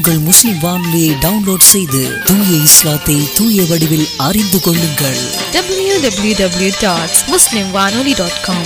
உங்கள் முஸ்லிம் வானொலியை டவுன்லோட் செய்து தூய இஸ்லாத்தை தூய வடிவில் அறிந்து கொள்ளுங்கள் www.muslimwanoli.com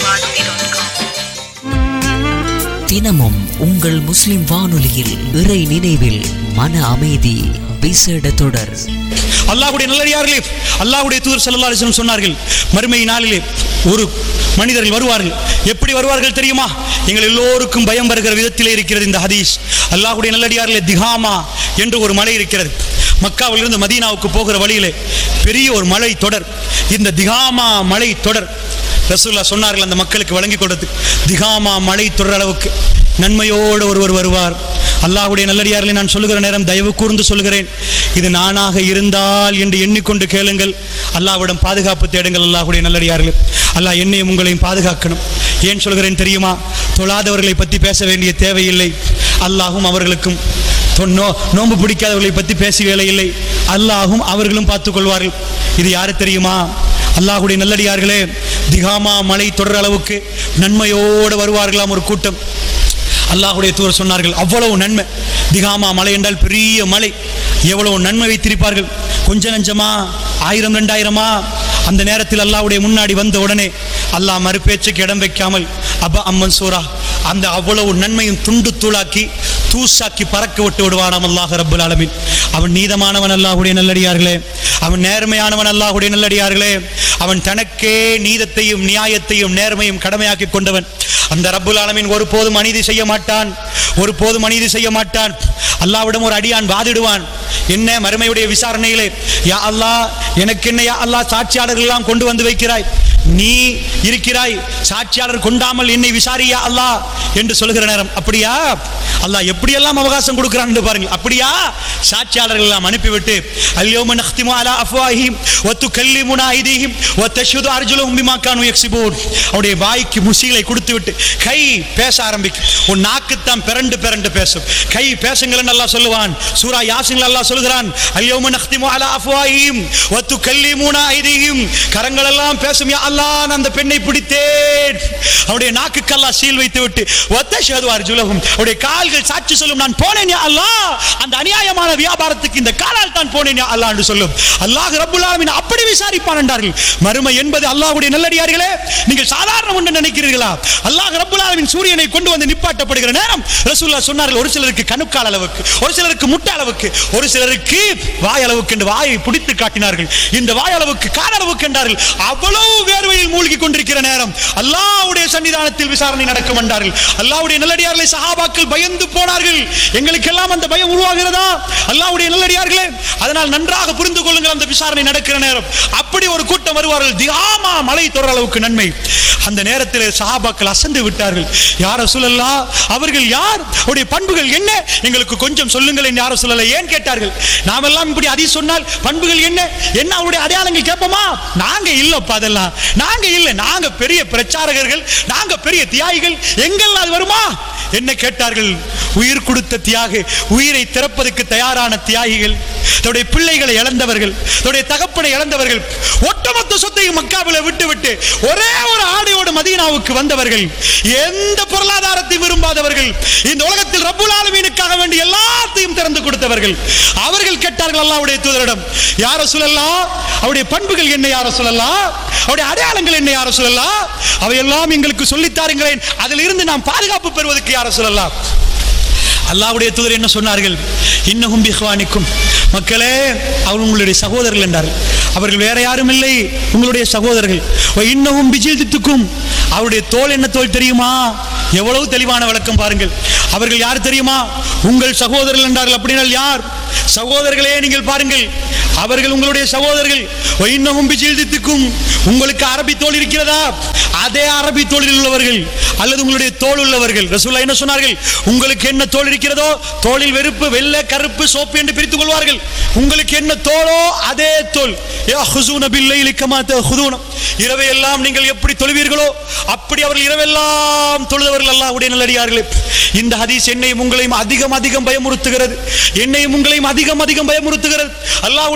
தினமும் உங்கள் முஸ்லிம் வானொலியில் இறை நினைவில் மன அமைதி விசேட தொடர் அல்லாஹ்வுடைய நல்லடியார்களே அல்லாஹ்வுடைய தூதர் ஸல்லல்லாஹு அலைஹி வஸல்லம் சொன்னார்கள் மறுமை நாளிலே ஒரு மனிதர்கள் வருவார்கள் எப்படி வருவார்கள் தெரியுமா எங்கள் எல்லோருக்கும் பயம் வருகிற விதத்திலே இருக்கிறது இந்த ஹதீஸ் அல்லாஹ்வுடைய நல்லடியார்களே திகாமா என்று ஒரு மலை இருக்கிறது மக்காவிலிருந்து மதீனாவுக்கு போகிற வழியிலே பெரிய ஒரு மலை தொடர் இந்த திகாமா மலை தொடர் ரசூல்லா சொன்னார்கள் அந்த மக்களுக்கு வழங்கி கொடுத்து திகாமா மலை தொடர் அளவுக்கு நன்மையோடு ஒருவர் வருவார் அல்லாஹ்வுடைய நல்லடியார்களை நான் சொல்லுகிற நேரம் தயவு கூர்ந்து சொல்லுகிறேன் இது நானாக இருந்தால் என்று எண்ணிக்கொண்டு கேளுங்கள் அல்லாஹ்விடம் பாதுகாப்பு தேடுங்கள் அல்லாஹ்வுடைய நல்லடியார்களே அல்லாஹ் என்னையும் உங்களையும் பாதுகாக்கணும் ஏன் சொல்கிறேன் தெரியுமா தொழாதவர்களை பற்றி பேச வேண்டிய தேவையில்லை அல்லாஹும் அவர்களுக்கும் தொ- நோ நோன்பு பிடிக்காதவர்களை பற்றி பேச வேலையில்லை அல்லாஹும் அவர்களும் பார்த்துக் கொள்வார்கள் இது யாரு தெரியுமா அல்லாஹ்வுடைய நல்லடியார்களே திகாமா மலை தொடர் அளவுக்கு நன்மையோடு வருவார்களாம் ஒரு கூட்டம் அல்லாஹ்வுடைய தூதர் சொன்னார்கள் அவ்வளவு நன்மை திகாமா மலை என்றால் பெரிய மலை எவ்வளவு நன்மை வைத்திருப்பார்கள் கொஞ்ச நஞ்சமா ஆயிரம் ரெண்டாயிரமா அந்த நேரத்தில் அல்லாஹ்வுடைய முன்னாடி வந்த உடனே அல்லாஹ் மறுபேச்சுக்கு இடம் வைக்காமல் அப அம்மன் சூரா அந்த அவ்வளவு நன்மையும் துண்டு தூளாக்கி தூசாக்கி பறக்க விட்டு விடுவானாம் அல்லாஹ் ரப்புல் ஆலமீன் அவன் நீதமானவன் அல்லாஹ்வுடைய நல்லடியார்களே அவன் நேர்மையானவன் அல்லாஹ்வுடைய நல்லடியார்களே அவன் தனக்கே நீதத்தையும் நியாயத்தையும் நேர்மையும் கடமையாக்கி கொண்டவன் அந்த ரப்புல் ஆலமீன் ஒருபோதும் அநீதி செய்ய மாட்டான் ஒருபோதும் அநீதி செய்ய மாட்டான் அல்லாவிடம் ஒரு அடியான் வாதிடுவான் என்ன மறுமையுடைய விசாரணையிலே யா அல்லாஹ் எனக்கு என்ன யா அல்லாஹ் சாட்சியாளர்கள் எல்லாம் கொண்டு வந்து வைக்கிறாய் நீ இருக்கிறாய் சாட்சியாளர் கொண்டாமல் என்னை விசாரியா அல்லாஹ் என்று சொல்லுகிற நேரம் அப்படியா அல்லாஹ் எப்படியெல்லாம் அவகாசம் கொடுக்கிறான் என்று பாருங்கள் அப்படியா சாட்சியாளர்கள் எல்லாம் அனுப்பிவிட்டு அல்யோம நஹ்திமு அலா அஃப்வாஹிம் வத்து கல்லிமுனா ஐதீஹிம் வத்தஷுது அர்ஜுலஹும் பிமா கானு யக்ஸிபூன் அவருடைய வாய்க்கு முசிகளை கொடுத்து விட்டு கை பேச ஆரம்பிக்கும் உன் நாக்குத்தான் பிறண்டு பிறண்டு பேசும் கை பேசுங்கள் நல்லா சொல்லுவான் சூரா யாசிங்கள் அல்லாஹ் சொல்கிறான் அல்யோம நஹ்திமு அலா அஃப்வாஹிம் வத்து கல்லிமுனா ஐதீஹிம் கரங்கள் எல்லாம் பேசும் யா அல்லாஹ் நான் அந்த பெண்ணை பிடித்தேன் அவருடைய நாக்குக்கு அல்லாஹ் சீல் வைத்து விட்டு வத்தஷது அர்ஜுலஹும் அவருடைய கால்கள் சாட்சி சொல்லும் நான் போனேன் யா அல்லாஹ் அந்த அநியாயமான வியாபாரத்துக்கு இந்த காலால் தான் போனேன் யா அல்லாஹ் என்று சொல்லும் அல்லாஹ் ரப்புல் ஆலமீன் அப்படி விசாரிப்பான் என்றார்கள் மறுமை என்பது அல்லாஹ்வுடைய நல்லடியார்களே நீங்கள் சாதாரணம் என்று நினைக்கிறீர்களா அல்லாஹ் ரப்புல் ஆலமீன் சூரியனை கொண்டு வந்து நிப்பாட்டப்படுகிற நேரம் ரசூலுல்லாஹ் சொன்னார்கள் ஒரு சிலருக்கு கணுக்கால் அளவுக்கு ஒரு சிலருக்கு முட்டை அளவுக்கு ஒரு சிலருக்கு வாய் அளவுக்கு என்று வாயை பிடித்து காட்டினார்கள் இந்த வாய் அளவுக்கு கால் அளவுக்கு என்றார்கள் அவ்வளவு வேர்வையில் மூழ்கி கொண்டிருக்கிற நேரம் அல்லாஹ்வுடைய சன்னிதானத்தில் விசாரணை நடக்கும் என்றார்கள் அல்லாஹ்வுடைய நல்லடியார்களை சஹாபாக்கள் பயந்து போனார்கள் எங்களுக்கெல்லாம் அந்த பயம் உருவாகிறதா அல்லாஹ்வுடைய நல்லடியார்களே அதனால் நன்றாக புரிந்து கொள்ளுங்கள் அந்த விசாரணை நடக்கிற நேரம் அப்படி ஒரு கூட்டம் வருவார்கள் தியாமா மலை தொடர அளவுக்கு நன்மை அந்த நேரத்தில் சஹாபாக்கள் அசந்து விட்டார்கள் யார சொல்லலா அவர்கள் யார் அவருடைய பண்புகள் என்ன எங்களுக்கு கொஞ்சம் சொல்லுங்கள் யார சொல்லல ஏன் கேட்டார்கள் நாமெல்லாம் இப்படி அதி சொன்னால் பண்புகள் என்ன என்ன அவருடைய அடையாளங்கள் கேட்போமா நாங்க இல்லப்பா அதெல்லாம் நாங்க இல்ல நாங்க பெரிய பிரச்சாரகர்கள் நாங்க பெரிய தியாகிகள் எங்கெல்லாம் அது வருமா என்ன கேட்டார்கள் உயிர் கொடுத்த தியாக உயிரை திறப்பதற்கு தயாரான தியாகிகள் தன்னுடைய பிள்ளைகளை இழந்தவர்கள் தன்னுடைய தகப்பனை இழந்தவர்கள் ஒட்டுமொத்த சொத்தையும் மக்காவில் விட்டு விட்டு ஒரே ஒரு ஆடையோடு மதீனாவுக்கு வந்தவர்கள் எந்த பொருளாதாரத்தையும் விரும்பாதவர்கள் இந்த உலகத்தில் ரப்புல் ஆலமீனுக்காக வேண்டி எல்லாத்தையும் திறந்து கொடுத்தவர்கள் அவர்கள் கேட்டார்கள் அல்லாஹ்வுடைய தூதரிடம் யார சொல்லலாம் அவருடைய பண்புகள் என்ன யார சொல்லலாம் அவருடைய அடையாளங்கள் என்ன யார சொல்லலாம் அவையெல்லாம் எங்களுக்கு சொல்லித்தாருங்களேன் அதில் இருந்து நாம் பாதுகாப்பு பெறுவதற்கு யார சொல்லலாம் அல்லாஹ்வுடைய தூதர் என்ன சொன்னார்கள் இன்னகும் பிஹ்வானிக்கும் மக்களே அவர் உங்களுடைய சகோதரர்கள் என்றார்கள் அவர்கள் வேற யாரும் இல்லை உங்களுடைய சகோதரர்கள் இன்னகும் பிஜித்துக்கும் அவருடைய தோல் என்ன தோல் தெரியுமா எவ்வளவு தெளிவான விளக்கம் பாருங்கள் அவர்கள் யார் தெரியுமா உங்கள் சகோதரர்கள் என்றார்கள் அப்படினால் யார் சகோதரர்களே நீங்கள் பாருங்கள் அவர்கள் உங்களுடைய சகோதரர்கள் இன்னமும் பிஜித்துக்கும் உங்களுக்கு அரபி தோல் இருக்கிறதா அதே அரபி தோளில் உள்ளவர்கள் அல்லது உங்களுடைய தோல் உள்ளவர்கள் ரசூல்லா என்ன சொன்னார்கள் உங்களுக்கு என்ன தோல் இருக்கிறதோ தோளில் வெறுப்பு வெள்ளை கருப்பு சோப்பு என்று பிரித்துக் கொள்வார்கள் உங்களுக்கு என்ன தோலோ அதே தோல் யஹ்ஸூன பில்லைலி கமா தஹுதூன இரவையெல்லாம் நீங்கள் எப்படி தொழுவீர்களோ அப்படி அவர்கள் இரவெல்லாம் தொழுதவர்கள் அல்லாஹ்வுடைய நல்லடியார்களே இந்த ஹதீஸ் என்னையும் உங்களையும் அதிகம் அதிகம் பயமுறுத்துகிறது என்னையும் உங்களையும் அதிகம் அதிகம் பயமுறுத்துகிறது அல்லாஹ்வுடைய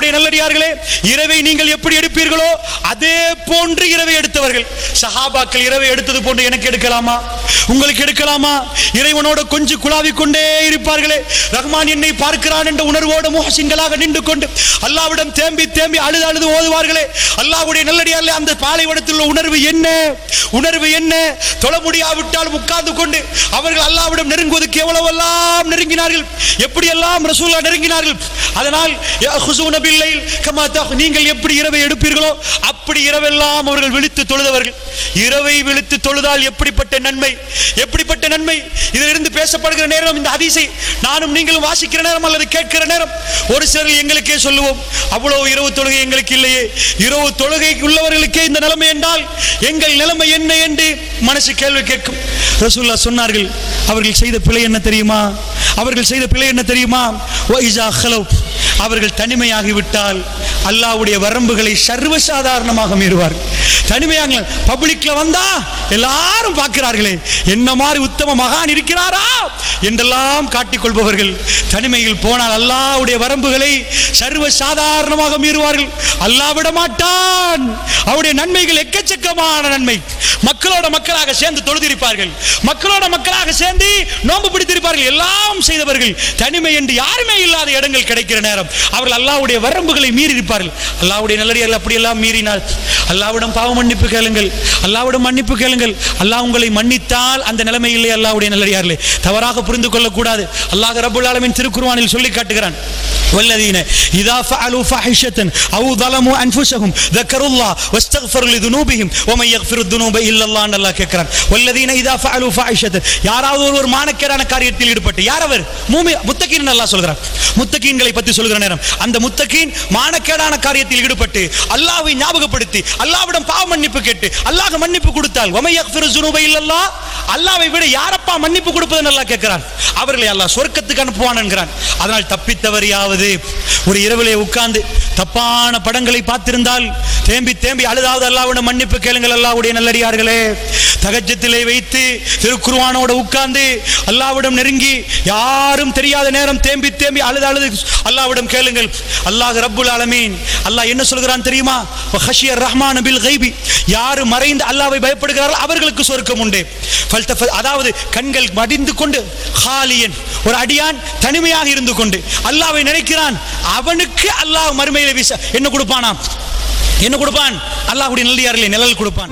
அல்லாஹ்வுடைய நல்லடியார்களே இரவை நீங்கள் எப்படி எடுப்பீர்களோ அதே போன்று இரவை எடுத்தவர்கள் சஹாபாக்கள் இரவை எடுத்தது போன்று எனக்கு எடுக்கலாமா உங்களுக்கு எடுக்கலாமா இறைவனோட கொஞ்சம் குழாவிக் கொண்டே இருப்பார்களே ரஹ்மான் என்னை பார்க்கிறான் என்ற உணர்வோடு முகசிங்களாக நின்று கொண்டு அல்லாவிடம் தேம்பி தேம்பி அழுது அழுது ஓதுவார்களே அல்லாஹ்வுடைய நல்லடியார்களே அந்த பாலைவனத்தில் உள்ள உணர்வு என்ன உணர்வு என்ன தொழ முடியாவிட்டால் உட்கார்ந்து கொண்டு அவர்கள் அல்லாவிடம் நெருங்குவதற்கு எவ்வளவெல்லாம் நெருங்கினார்கள் எப்படியெல்லாம் ரசூலா நெருங்கினார்கள் அதனால் யஹ்ஸூன பில்லைல் கமா தஹ் நீங்கள் எப்படி இரவை எடுப்பீர்களோ அப்படி இரவெல்லாம் அவர்கள் விழித்து தொழுதவர்கள் இரவை விழித்து தொழுதால் எப்படிப்பட்ட நன்மை எப்படிப்பட்ட நன்மை இதிலிருந்து பேசப்படுகிற நேரம் இந்த ஹதீஸை நானும் நீங்களும் வாசிக்கிற நேரம் அல்லது கேட்கிற நேரம் ஒரு சிலர் எங்களுக்கே சொல்லுவோம் அவ்வளவு இரவு தொழுகை எங்களுக்கு இல்லையே இரவு தொழுகை உள்ளவர்களுக்கே இந்த நிலைமை என்றால் எங்கள் நிலைமை என்ன என்று மனசு கேள்வி கேட்கும் ரசூல்லா சொன்னார்கள் அவர்கள் செய்த பிழை என்ன தெரியுமா அவர்கள் செய்த பிழை என்ன தெரியுமா ஒய்ஸா ஹலோ அவர்கள் தனிமையாகிவிட்டால் அல்லாஹ்வுடைய வரம்புகளை சர்வசாதாரணமாக மீறுவார்கள் தனிமையாக பப்ளிக்ல வந்தா எல்லாரும் பார்க்கிறார்களே என்ன மாதிரி உத்தம மகான் இருக்கிறாரா என்றெல்லாம் காட்டிக் கொள்பவர்கள் தனிமையில் போனால் அல்லாஹ்வுடைய வரம்புகளை சர்வ சாதாரணமாக மீறுவார்கள் அல்லாஹ் விட மாட்டான் அவருடைய நன்மைகள் எக்கச்சக்கமான நன்மை மக்களோட மக்களாக சேர்ந்து தொழுதிருப்பார்கள் மக்களோட மக்களாக சேர்ந்து நோன்பு பிடித்திருப்பார்கள் எல்லாம் செய்தவர்கள் தனிமை என்று யாருமே இல்லாத இடங்கள் கிடைக்கிற நேரம் அவர்கள் அல்லாஹ்வுடைய வரம்புகளை மீறி இருப்பார்கள் அல்லாஹ்வுடைய நல்லடியார்கள் அப்படியெல்லாம் மீறினால் அல்லாஹ்விடம் பாவ மன்னிப்பு கேளுங்கள் அல்லாஹ்விடம் மன்னிப்பு கேளுங்கள் அல்லாஹ் உங்களை மன்னித்தால் அந்த நிலைமை இல்லை அல்லாஹ்வுடைய நல்லடியார்களே தவறாக புரிந்து கொள்ளக்கூடாது அல்லாஹ் ரப்புல் ஆலமீன் திருக்குர்ஆனில் சொல்லி காட்டுகிறான் والذين إذا فعلوا فاحشة أو ظلموا أنفسهم ذكروا الله واستغفروا لذنوبهم ومن يغفر الذنوب إلا الله என்று அல்லாஹ் கேட்கிறான் والذين إذا فعلوا فاحشة யாராவது ஒருவர் மானக்கேடான காரியத்தில் ஈடுபட்டு யார் அவர் மூமி முத்தகீன் அல்லாஹ் சொல்கிறான் முத்தகீன்களை பற்றி சொல்கிற நேரம் அந்த முத்தகீன் மானக்கேடான காரியத்தில் ஈடுபட்டு அல்லாஹ்வை ஞாபகப்படுத்தி அல்லாஹ்விடம் பாவ மன்னிப்பு கேட்டு அல்லாஹ் மன்னிப்பு கொடுத்தால் ومن يغفر الذنوب إلا الله அல்லாஹ்வை விட யாரப்பா மன்னிப்பு கொடுப்பதுன்னு அல்லாஹ் கேட்கிறான் அவர்களை அல்லாஹ் சொர்க்கத்துக்கு அனுப்புவான் என்கிறான் அதனால் தப்பித்தவரையாவது ஒரு இரவிலே உட்கார்ந்து தப்பான படங்களை பார்த்திருந்தால் தேம்பி தேம்பி அழுதாவது அல்லாஹ்விடம் மன்னிப்பு கேளுங்கள் அல்லாஹ்வுடைய நல்லடியார்களே தகஜத்திலே வைத்து திருக்குர்ஆனோட உட்கார்ந்து அல்லாஹ்விடம் நெருங்கி யாரும் தெரியாத நேரம் தேம்பி தேம்பி அழுது அழுது அல்லாஹ்விடம் கேளுங்கள் அல்லாஹ் ரப்புல் ஆலமீன் அல்லாஹ் என்ன சொல்கிறான் தெரியுமா ஹஷியர் ரஹ்மான் பில் கைபி யாரு மறைந்து அல்லாஹ்வை பயப்படுகிறார்கள் அவர்களுக்கு சொர்க்கம் உண்டு ஃபல்தஃப- அதாவது கண்கள் மடிந்து கொண்டு ஹாலியன் ஒரு அடியான் தனிமையாக இருந்து கொண்டு அல்லாஹ்வை நினைக்கிறான் அவனுக்கு அல்லாஹ் மறுமையில வீச என்ன கொடுப்பானாம் என்ன கொடுப்பான் அல்லாஹ்வுடைய நல்லியாரிலே நிழல் கொடுப்பான்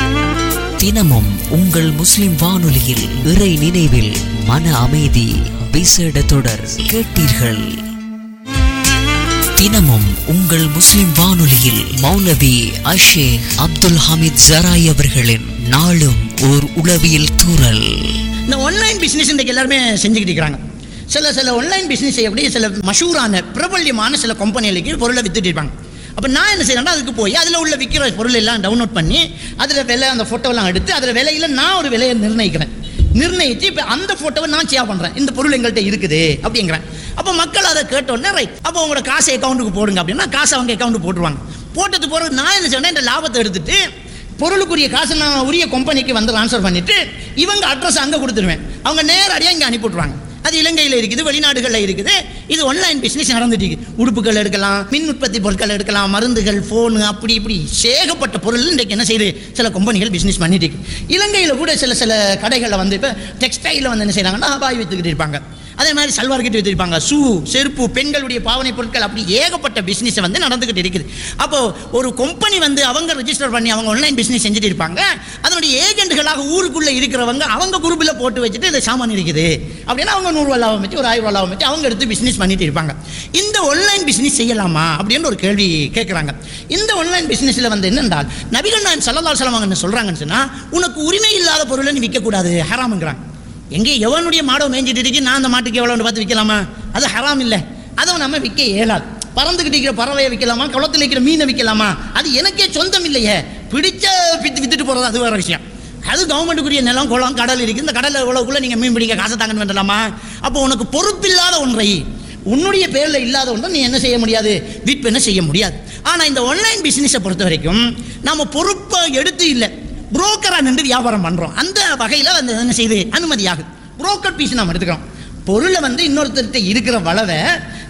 தினமும் உங்கள் முஸ்லிம் வானொலியில் இறை நினைவில் மன அமைதி விசேட தொடர் கேட்டீர்கள் தினமும் உங்கள் முஸ்லிம் வானொலியில் மௌலவி அஷேக் அப்துல் ஹமீத் ஜராய் அவர்களின் நாளும் ஓர் உளவியல் தூறல் இந்த ஆன்லைன் பிஸ்னஸ் இன்றைக்கு எல்லாருமே செஞ்சுக்கிட்டு இருக்கிறாங்க சில சில ஆன்லைன் பிஸ்னஸ் செய்யக்கூடிய சில மஷூரான பிரபல்யமான சில கம்பெனிகளுக்கு பொருளை வித்துட்டு இருப்பாங்க அப்போ நான் என்ன செய்யறேன்னா அதுக்கு போய் அதில் உள்ள விற்கிற பொருள் எல்லாம் டவுன்லோட் பண்ணி அதில் விலை அந்த ஃபோட்டோலாம் எடுத்து அதில் விலையில் நான் ஒரு விலையை நிர்ணயிக்கிறேன் நிர்ணயித்து இப்போ அந்த ஃபோட்டோவை நான் ஷேர் பண்ணுறேன் இந்த பொருள் எங்கள்கிட்ட இருக்குது அப்படிங்கிறேன் அப்போ மக்கள் அதை கேட்டோன்னே ரைட் அப்போ உங்களோட காசை அக்கௌண்ட்டுக்கு போடுங்க அப்படின்னா காசை அவங்க அக்கௌண்ட்டு போட்டுருவாங்க போட்டது போகிறது நான் என்ன செய்வேன்னா இந்த லாபத்தை எடுத்துட்டு பொருளுக்குரிய காசை நான் உரிய கம்பெனிக்கு வந்து ட்ரான்ஸ்ஃபர் பண்ணிட்டு இவங்க அட்ரஸ் அங்கே கொடுத்துருவேன் அவங்க நேரடியாக இங்கே அனுப்பிவிட்ருவாங்க அது இலங்கையில் இருக்குது வெளிநாடுகளில் இருக்குது இது ஆன்லைன் பிஸ்னஸ் நடந்துட்டு இருக்கு உடுப்புகள் எடுக்கலாம் மின் உற்பத்தி பொருட்கள் எடுக்கலாம் மருந்துகள் ஃபோனு அப்படி இப்படி சேகப்பட்ட பொருள் இன்றைக்கு என்ன செய்யுது சில கம்பெனிகள் பிஸ்னஸ் பண்ணிட்டு இருக்கு இலங்கையில் கூட சில சில கடைகளில் வந்து இப்போ டெக்ஸ்டைலில் வந்து என்ன செய்கிறாங்கன்னா பாய் வித்துக்கிட்டு இருப்பாங்க அதே மாதிரி சல்வார் கிட்ட வச்சிருப்பாங்க ஷூ செருப்பு பெண்களுடைய பாவனை பொருட்கள் அப்படி ஏகப்பட்ட பிஸ்னஸ் வந்து நடந்துகிட்டு இருக்குது அப்போ ஒரு கம்பெனி வந்து அவங்க ரெஜிஸ்டர் பண்ணி அவங்க ஆன்லைன் பிஸ்னஸ் செஞ்சுட்டு இருப்பாங்க அதனுடைய ஏஜென்ட்களாக ஊருக்குள்ள இருக்கிறவங்க அவங்க குரூப்பில் போட்டு வச்சுட்டு இந்த சாமான் இருக்குது அப்படின்னா அவங்க நூறுரூவா லாபம் வச்சு ஒரு ஆயிரம் ரூபா லாபம் வச்சு அவங்க எடுத்து பிஸ்னஸ் பண்ணிட்டு இருப்பாங்க இந்த ஆன்லைன் பிஸ்னஸ் செய்யலாமா அப்படின்னு ஒரு கேள்வி கேட்குறாங்க இந்த ஆன்லைன் பிஸ்னஸில் வந்து என்னென்றால் நபிகள் நாயன் சல்லல்லாஹு அலைஹி வஸல்லம் என்ன சொல்கிறாங்கன்னு சொன்னால் உனக்கு உரிமை இல்லாத பொருளை நீ விற்கக்கூடாது ஹராமுங்கிறாங்க எங்கே எவனுடைய மாடை மேய்ஞ்சிட்டு இருக்கு நான் அந்த மாட்டுக்கு எவ்வளோன்னு பார்த்து விற்கலாமா அது ஹராம் இல்லை அதை நம்ம விற்க இயலாது பறந்துக்கிட்டு இருக்கிற பறவையை விற்கலாமா குளத்தில் இருக்கிற மீனை விற்கலாமா அது எனக்கே சொந்தம் இல்லையே பிடிச்ச வித்து வித்துட்டு போகிறது அது வேறு விஷயம் அது கவர்மெண்ட்டுக்குரிய நிலம் குளம் கடல் இருக்குது இந்த கடலில் இவ்வளோக்குள்ளே நீங்கள் மீன் பிடிக்க காசை தாங்கன்னு வேண்டலாமா அப்போ உனக்கு பொறுப்பில்லாத ஒன்றை உன்னுடைய பேரில் இல்லாத ஒன்றை நீ என்ன செய்ய முடியாது விற்பனை செய்ய முடியாது ஆனால் இந்த ஆன்லைன் பிஸ்னஸை பொறுத்த வரைக்கும் நம்ம பொறுப்பை எடுத்து இல்லை புரோக்கராக நின்று வியாபாரம் பண்ணுறோம் அந்த வகையில் வந்து என்ன செய்யுது அனுமதியாகுது புரோக்கர் பீஸ் நம்ம எடுத்துக்கிறோம் பொருளை வந்து இன்னொருத்தர்கிட்ட இருக்கிற வளவை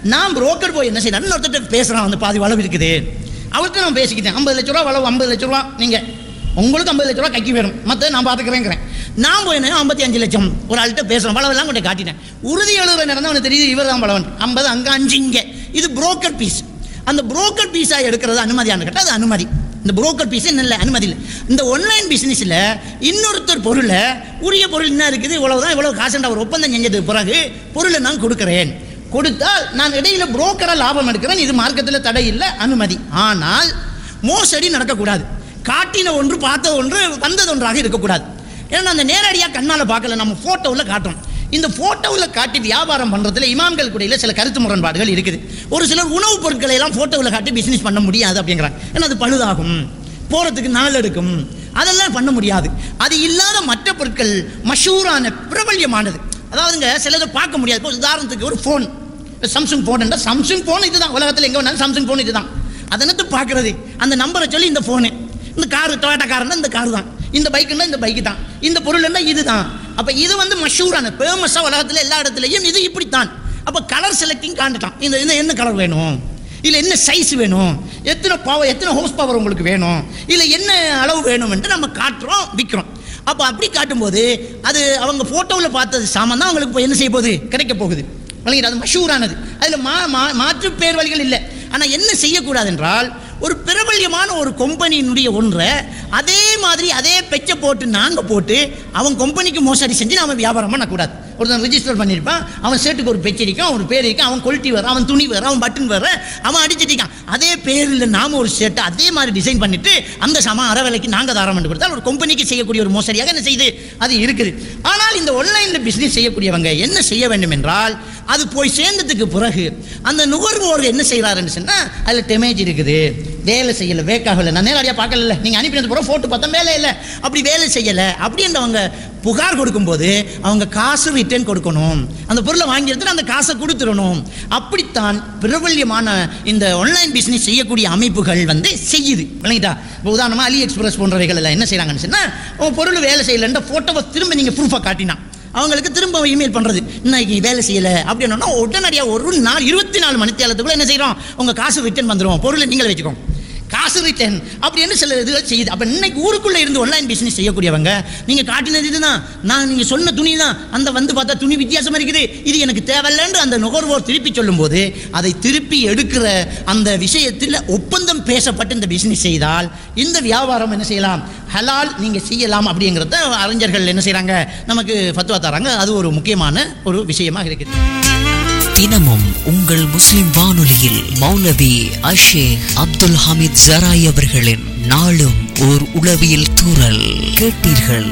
நான் புரோக்கர் போய் என்ன செய்யறேன் ஒருத்தர் பேசுகிறான் வந்து பாதி வளவு இருக்குது அவர்கிட்ட நான் பேசிக்கிட்டேன் ஐம்பது லட்ச ரூபா வளவு ஐம்பது லட்ச ரூபா நீங்கள் உங்களுக்கு ஐம்பது லட்ச ரூபா கைக்கு வேணும் மற்ற நான் பார்த்துக்கிறேங்கிறேன் நான் போய் என்ன ஐம்பத்தி அஞ்சு லட்சம் ஒரு ஆள்கிட்ட பேசுகிறேன் வளவெல்லாம் கொண்டு காட்டினேன் உறுதி எழுதுற நேரம் தான் அவனுக்கு தெரியுது இவர் தான் பலவன் ஐம்பது அங்கே அஞ்சு இங்கே இது புரோக்கர் பீஸ் அந்த புரோக்கர் பீஸாக எடுக்கிறது அனுமதியானு கேட்டால் அது அனுமதி இந்த புரோக்கர் பீஸ் இல்லை அனுமதி இல்லை இந்த ஒன்லைன் பிஸ்னஸில் இன்னொருத்தர் பொருளை உரிய பொருள் என்ன இருக்குது இவ்வளவு தான் இவ்வளவு காசுன்ற ஒரு ஒப்பந்தம் செஞ்சதுக்கு பிறகு பொருளை நான் கொடுக்குறேன் கொடுத்தால் நான் இடையில புரோக்கராக லாபம் எடுக்கிறேன் இது மார்க்கத்தில் தடை இல்லை அனுமதி ஆனால் மோசடி நடக்கக்கூடாது காட்டின ஒன்று பார்த்த ஒன்று வந்தது ஒன்றாக இருக்கக்கூடாது ஏன்னா அந்த நேரடியாக கண்ணால் பார்க்கல நம்ம ஃபோட்டோவில் காட்டுறோம் இந்த ஃபோட்டோவில் காட்டி வியாபாரம் பண்ணுறதுல இமாம்கள் கூடையில் சில கருத்து முரண்பாடுகள் இருக்குது ஒரு சிலர் உணவுப் பொருட்களை எல்லாம் ஃபோட்டோவில் காட்டி பிஸ்னஸ் பண்ண முடியாது அப்படிங்கிறாங்க ஏன்னா அது பழுதாகும் போகிறதுக்கு நாள் எடுக்கும் அதெல்லாம் பண்ண முடியாது அது இல்லாத மற்ற பொருட்கள் மஷூரான பிரபல்யமானது அதாவதுங்க சிலதை பார்க்க முடியாது இப்போ உதாரணத்துக்கு ஒரு ஃபோன் சாம்சங் ஃபோன் என்றால் சாம்சங் ஃபோன் இதுதான் உலகத்தில் எங்கே வேணாலும் சாம்சங் ஃபோன் இதுதான் அதனத்து பார்க்குறது அந்த நம்பரை சொல்லி இந்த ஃபோனு இந்த காரு டொயோட்டா காருன்னா இந்த கார் தான் இந்த பைக்குன்னா இந்த பைக்கு தான் இந்த பொருள்னா இதுதான் அப்போ இது வந்து மஷூரான ஃபேமஸாக உலகத்தில் எல்லா இடத்துலையும் இது இப்படித்தான் அப்போ கலர் செலக்டிங் காண்டுட்டான் இந்த இந்த என்ன கலர் வேணும் இல்லை என்ன சைஸ் வேணும் எத்தனை பவர் எத்தனை ஹோஸ் பவர் உங்களுக்கு வேணும் இல்லை என்ன அளவு வேணும்ன்ட்டு நம்ம காட்டுறோம் விற்கிறோம் அப்போ அப்படி காட்டும்போது அது அவங்க ஃபோட்டோவில் பார்த்தது சாமான் தான் அவங்களுக்கு இப்போ என்ன செய்ய போகுது கிடைக்க போகுது விளங்கிட்டு அது மஷூரானது அதில் மா மா மாற்று பேர் வழிகள் இல்லை ஆனால் என்ன செய்யக்கூடாது என்றால் ஒரு பிரபல்யமான ஒரு கம்பெனியினுடைய ஒன்றை அதே மாதிரி அதே பெச்சை போட்டு நாங்கள் போட்டு அவன் கம்பெனிக்கு மோசடி செஞ்சு நாம வியாபாரம் பண்ணக்கூடாது ஒருத்தன் ரிஜிஸ்டர் பண்ணியிருப்பான் அவன் சேட்டுக்கு ஒரு பெச்சு இருக்கும் அவன் பேர் இருக்கும் அவன் கொல்ட்டி வர அவன் துணி வர அவன் பட்டன் வர அவன் அடிச்சிட்டிருக்கான் அதே பேரில் நாம ஒரு ஷர்ட்டை அதே மாதிரி டிசைன் பண்ணிட்டு அந்த சம அரை விலைக்கு நாங்கள் தாரம் பண்ணி கொடுத்தால் ஒரு கம்பெனிக்கு செய்யக்கூடிய ஒரு மோசடியாக என்ன செய்யுது அது இருக்குது ஆனால் இந்த ஒன்லைனில் பிஸ்னஸ் செய்யக்கூடியவங்க என்ன செய்ய வேண்டும் என்றால் அது போய் சேர்ந்ததுக்கு பிறகு அந்த நுகர்வோர் என்ன செய்கிறாருன்னு சொன்னால் அதில் டெமேஜ் இருக்குது வேலை செய்யலை வேக்காகலை நான் நேரடியாக பார்க்கல நீங்கள் அனுப்பினது பிறகு ஃபோட்டோ பார்த்தா வேலை இல்லை அப்படி வேலை செய்யலை அப்படின்றவங்க புகார் கொடுக்கும்போது அவங்க காசு ரிட்டர்ன் கொடுக்கணும் அந்த பொருளை வாங்கி எடுத்துட்டு அந்த காசை கொடுத்துடணும் அப்படித்தான் பிரபல்யமான இந்த ஆன்லைன் பிஸ்னஸ் செய்யக்கூடிய அமைப்புகள் வந்து செய்யுது விளங்கிட்டா இப்போ உதாரணமாக அலி எக்ஸ்பிரஸ் போன்றவைகள் எல்லாம் என்ன செய்கிறாங்கன்னு சொன்னால் உன் பொருள் வேலை செய்யலைன்ற ஃபோட்டோவை திரும்ப நீங்கள் ப்ரூஃபாக காட்டினா அவங்களுக்கு திரும்ப இமெயில் பண்ணுறது இன்னைக்கு வேலை செய்யலை அப்படின்னா உடனடியாக ஒரு நாள் இருபத்தி நாலு மணி தேலத்துக்குள்ள என்ன செய்கிறோம் உங்கள் காசு ரிட்டர்ன் வந்துடும் பொருளை நீங்களே வச்சுக்கோங்க காசு ரிட்டர்ன் அப்படின்னு சில இதுகள் செய்யுது அப்போ இன்னைக்கு ஊருக்குள்ளே இருந்து ஆன்லைன் பிஸ்னஸ் செய்யக்கூடியவங்க நீங்கள் காட்டினது இதுதான் நான் நீங்கள் சொன்ன துணி தான் அந்த வந்து பார்த்தா துணி வித்தியாசமாக இருக்குது இது எனக்கு தேவையில்லைன்னு அந்த நுகர்வோர் திருப்பி சொல்லும்போது அதை திருப்பி எடுக்கிற அந்த விஷயத்தில் ஒப்பந்தம் பேசப்பட்டு இந்த பிஸ்னஸ் செய்தால் இந்த வியாபாரம் என்ன செய்யலாம் ஹலால் நீங்கள் செய்யலாம் அப்படிங்கிறத அறிஞர்கள் என்ன செய்கிறாங்க நமக்கு ஃபத்வா தராங்க அது ஒரு முக்கியமான ஒரு விஷயமாக இருக்குது தினமும் உங்கள் முஸ்லிம் வானொலியில் மௌலவி அஷேக் அப்துல் ஹமீத் ஜராய் அவர்களின் நாளும் ஓர் உளவியல் தூறல் கேட்டீர்கள்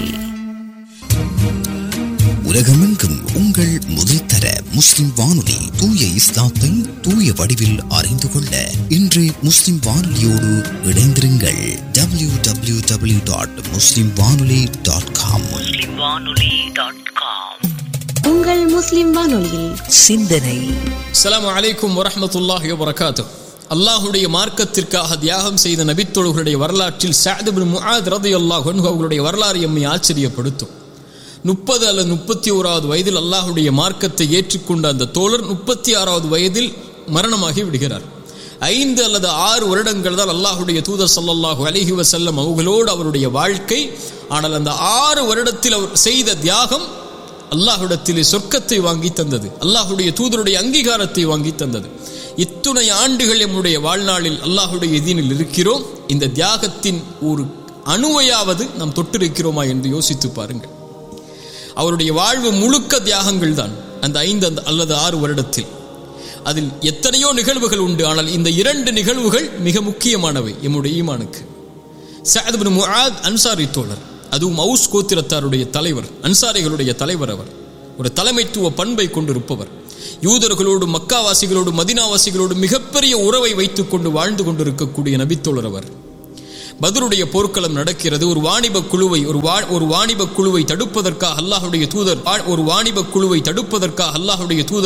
உலகமெங்கும் உங்கள் முதல் தர முஸ்லிம் வானொலி தூய இஸ்லாத்தை தூய வடிவில் அறிந்து கொள்ள இன்று முஸ்லிம் வானொலியோடு இணைந்திருங்கள் W W W dot Muslim Vanoli dot com உங்கள் முஸ்லிம் வானொலியில் சிந்தனை அஸ்ஸலாமு அலைக்கும் வரஹ்மத்துல்லாஹி வபரகாத்து அல்லாஹுடைய மார்க்கத்திற்காக தியாகம் செய்த நபித்தோழர்களுடைய வரலாற்றில் சாதிபின் முஆத் ரதியல்லாஹு அன்ஹு அவர்களுடைய வரலாறு எம்மை ஆச்சரியப்படுத்தும் முப்பது அல்லது முப்பத்தி ஓராவது வயதில் அல்லாஹுடைய மார்க்கத்தை ஏற்றுக்கொண்ட அந்த தோழர் முப்பத்தி ஆறாவது வயதில் மரணமாகி விடுகிறார் ஐந்து அல்லது ஆறு வருடங்கள் தான் அல்லாஹுடைய தூதர் ஸல்லல்லாஹு அலைஹி வஸல்லம் அவர்களோடு அவருடைய வாழ்க்கை ஆனால் அந்த ஆறு வருடத்தில் அவர் செய்த தியாகம் அல்லாஹ்விடத்திலே சொர்க்கத்தை வாங்கி தந்தது அல்லாஹுடைய தூதருடைய அங்கீகாரத்தை வாங்கி தந்தது இத்துணை ஆண்டுகள் நம்முடைய வாழ்நாளில் அல்லாஹுடைய எதினில் இருக்கிறோம் இந்த தியாகத்தின் ஒரு அணுவையாவது நாம் தொட்டிருக்கிறோமா என்று யோசித்து பாருங்கள் அவருடைய வாழ்வு முழுக்க தியாகங்கள் தான் அந்த ஐந்து அந்த அல்லது ஆறு வருடத்தில் அதில் எத்தனையோ நிகழ்வுகள் உண்டு ஆனால் இந்த இரண்டு நிகழ்வுகள் மிக முக்கியமானவை எம்முடைய ஈமானுக்கு சஅத் பின் முஆத் அன்சாரி தோழர் அதுவும் மவுஸ் கோத்திரத்தாருடைய தலைவர் அன்சாரிகளுடைய தலைவர் அவர் ஒரு தலைமைத்துவ பண்பை கொண்டிருப்பவர் யூதர்களோடு மக்காவாசிகளோடு மதினாவாசிகளோடு மிகப்பெரிய உறவை வைத்துக் கொண்டு வாழ்ந்து கொண்டிருக்கக்கூடிய நபித்தோழர் அவர் பதருடைய போர்க்களம் நடக்கிறது ஒரு வாணிப குழுவை ஒரு வா ஒரு வாணிப குழுவை தடுப்பதற்காக அல்லாஹுடைய தூதர் ஒரு வாணிப குழுவை தடுப்பதற்காக அல்லாஹுடைய தூதர்